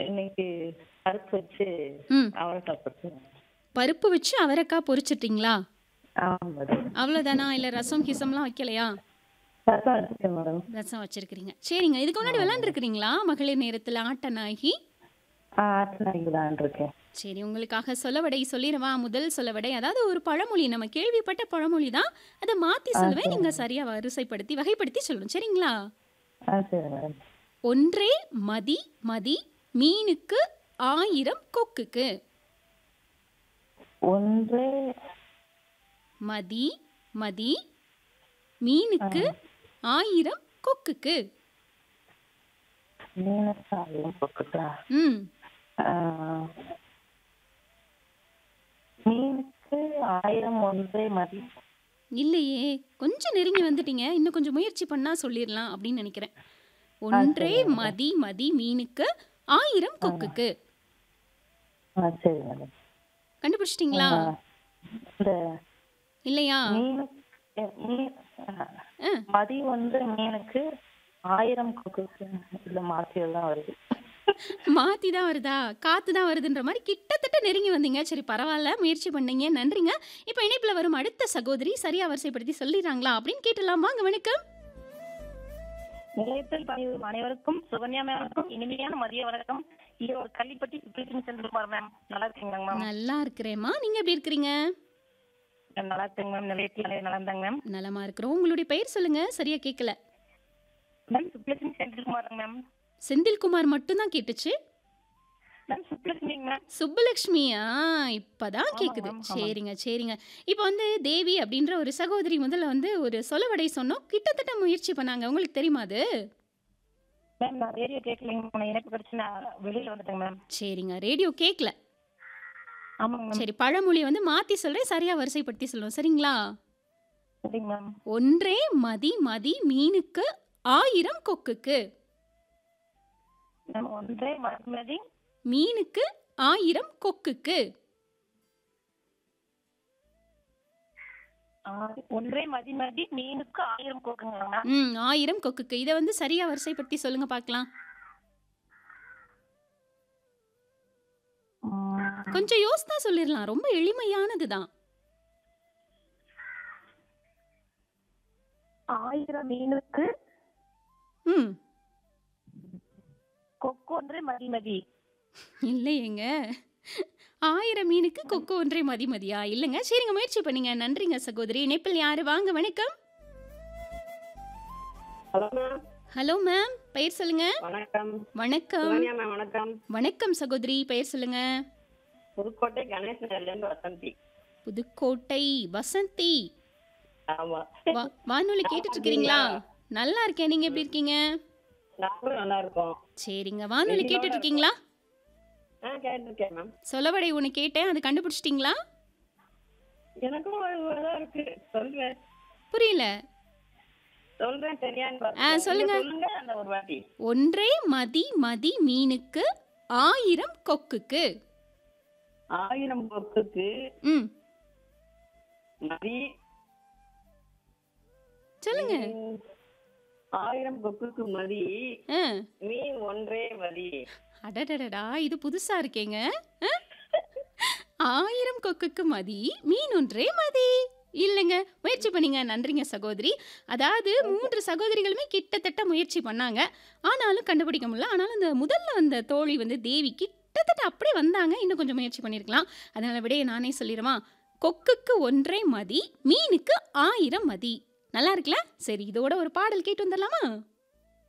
இன்னைக்கு பருப்பு வச்சு ம் அவரைக்காய் போட்டு பருப்பு வச்சு அவரைக்காய் பொரிச்சிட்டிங்களா ஆமாம் மேடம் அவ்வளோதானா இல்லை ரசம் கிசம்லாம் வைக்கலையா ரசம் வச்சுருக்கேன் மேடம் ரசம் வச்சிருக்கிறீங்க சரிங்க இதுக்கு முன்னாடி விளாண்டுருக்கிறீங்களா மகளிர் நேரத்தில் ஆட்டநாயகி ஆ ஆட்டநாய்க்கு தான் இருக்கேன் சரி உங்களுக்காக சொல்லவடை சொல்லிடவா முதல் சொல்லவடை அதாவது ஒரு பழமொழி நம்ம கேள்விப்பட்ட பழமொழி தான் அதை மாற்றி சொல்லுவேன் நீங்கள் சரியாக வரிசைப்படுத்தி வகைப்படுத்தி சொல்லணும் சரிங்களா ஆ சரி மேடம் ஒன்றே மதி மதி மீனுக்கு ஆயிரம் கொக்குக்கு ஒன்று மதி மதி மீனுக்கு ஆயிரம் கொக்குக்கு மீனசாயம் போக்குட்டா ம் மீனுக்கு ஆயிரம் ஒன்றே மதி இல்லையே கொஞ்சம் நெருங்கி வந்துட்டீங்க இன்னும் கொஞ்சம் முயற்சி பண்ணா சொல்லிடலாம் அப்படின்னு நினைக்கிறேன் ஒன்றே மதி மதி மீனுக்கு ஆயிரம் கொக்குக்கு ஆ சரி மேடம் கண்டுபிடிச்சிட்டிங்களா இந்த இல்லையா மீனு அஹ் மீ- அஹ் ஆ. மதி வந்து மீனுக்கு ஆயிரம் கொக்குக்கு இல்ல மாத்தியல் தான் வருது மாத்தி தான் வருதா காத்து தான் வருதுன்ற மாதிரி கிட்டத்தட்ட நெருங்கி வந்தீங்க சரி பரவாயில்ல முயற்சி பண்ணீங்க நன்றிங்க இப்போ இணைப்பில் வரும் அடுத்த சகோதரி சரியா வரிசைப்படுத்தி சொல்லிடுறாங்களா அப்படின்னு கேட்டலாம் வாங்க வணக்கம் நிலையத்தில் பணிபுரியும் அனைவருக்கும் சுகன்யா மேமுக்கும் இனிமையான மதிய வணக்கம் ஈரோடு கள்ளிப்பட்டி சுப்ரீம் செந்தில்குமார் மேம் நல்லா இருக்கீங்களா மேம் நல்லா இருக்கிறேம்மா நீங்க எப்படி இருக்கிறீங்க நல்லா இருக்கேங்க மேம் நிலையத்தில் அனைவரும் நல்லா இருந்தாங்க மேம் நலமா இருக்கிறோம் உங்களுடைய பெயர் சொல்லுங்க சரியா கேட்கல மேம் சுப்லட்சுமி செந்தில்குமார் மேம் செந்தில்குமார் மட்டும்தான் கேட்டுச்சு மேம் சுப்லட்சுமிங்க மேம் சுப்புலக்ஷ்மியா இப்பதான் ஆமாங்க கேக்குது மேம், ஆமாங்க. சரிங்க சரிங்க இப்போ வந்து தேவி அப்படின்ற ஒரு சகோதரி முதல்ல வந்து ஒரு சொலவடை சொன்னோம் கிட்டத்தட்ட முயற்சி பண்ணாங்க உங்களுக்கு தெரியுமா அது மேம் நான் ரேடியோ கேட்கலைங்க மேம் நான் இணைப்பு கிடைச்சு நான் வெளியில வந்துட்டேங்க மேம் சரிங்க ரேடியோ கேட்கல ஆமாங்க மேம் சரி பழமொழி வந்து மாத்தி சொல்றேன் சரியா வரிசைப்படுத்தி சொல்லுவோம் சரிங்களா சரிங்க மேம் ஒன்றே மதி மதி மீனுக்கு ஆயிரம் கொக்குக்கு மேம் ஒன்றே மதி மீனுக்கு ஆயிரம் கொக்குக்கு ஒன்றே மதி மதி மீனுக்கு ஆயிரம் கோக்குங்க மேம் ம் ஆயிரம் கொக்குக்கு இதை வந்து சரியா வரிசைப்படுத்தி சொல்லுங்க பார்க்கலாம் உம், கொஞ்சம் யோசித்தா சொல்லிடலாம் ரொம்ப எளிமையானது தான் ஆயிரம் மீனுக்கு ம் கொக்கு ஒன்றே மதி மதி இல்லையேங்க ஆயிரம் மீனுக்கு கொக்கு ஒன்றே மதி மதியா இல்லைங்க சரிங்க முயற்சி பண்ணீங்க நன்றிங்க சகோதரி இணைப்பில் யாரு வாங்க வணக்கம் ஹலோ மேம் ஹலோ மேம் பெயர் சொல்லுங்க வணக்கம் வணக்கம் சுகன்யா மேம் வணக்கம் வணக்கம் சகோதரி பெயர் சொல்லுங்க புதுக்கோட்டை கணேஷ் நகர்லேருந்து வசந்தி புதுக்கோட்டை வசந்தி ஆமா வா- வானொலி கேட்டுட்டு இருக்கிறீங்களா நல்லா இருக்கேன் நீங்க எப்படி இருக்கீங்க நாங்களும் நல்லா இருக்கோம் சரிங்க வானொலி கேட்டுட்டு இருக்கீங்களா ஆ கேட்டிருக்கேன் மேம் சொல்லவடை ஒன்று கேட்டேன் அது கண்டுபிடிச்சிட்டிங்களா எனக்கும் ஒரு இதாக இருக்கு சொல்றேன் புரியல சொல்றேன் சரியான்னு ஆ, பாருங்க. சொல்லுங்க. நீங்க சொல்லுங்க அந்த ஒரு வாட்டி ஒன்றே மதி மதி மீனுக்கு ஆயிரம் கொக்குக்கு ஆயிரம் கொக்குக்கு ம் மதி சொல்லுங்க ம், ஆயிரம் கொக்குக்கு மதி ஆ மீன் ஒன்றே மதி அடடடடா இது புதுசா இருக்கேங்க ஆ? ஆயிரம் கொக்குக்கு மதி மீன் ஒன்றே மதி இல்லைங்க முயற்சி பண்ணீங்க நன்றிங்க சகோதரி அதாவது மூன்று சகோதரிகளுமே கிட்டத்தட்ட முயற்சி பண்ணாங்க ஆனாலும் கண்டுபிடிக்க முடியல ஆனாலும் அந்த முதல்ல வந்த தோழி வந்து தேவி கிட்டத்தட்ட அப்படியே வந்தாங்க இன்னும் கொஞ்சம் முயற்சி பண்ணியிருக்கலாம் அதனால விடையை நானே சொல்லிடுமா கொக்குக்கு ஒன்றே மதி மீனுக்கு ஆயிரம் மதி நல்லா இருக்குல்ல சரி இதோட ஒரு பாடல் கேட்டு வந்துடலாமா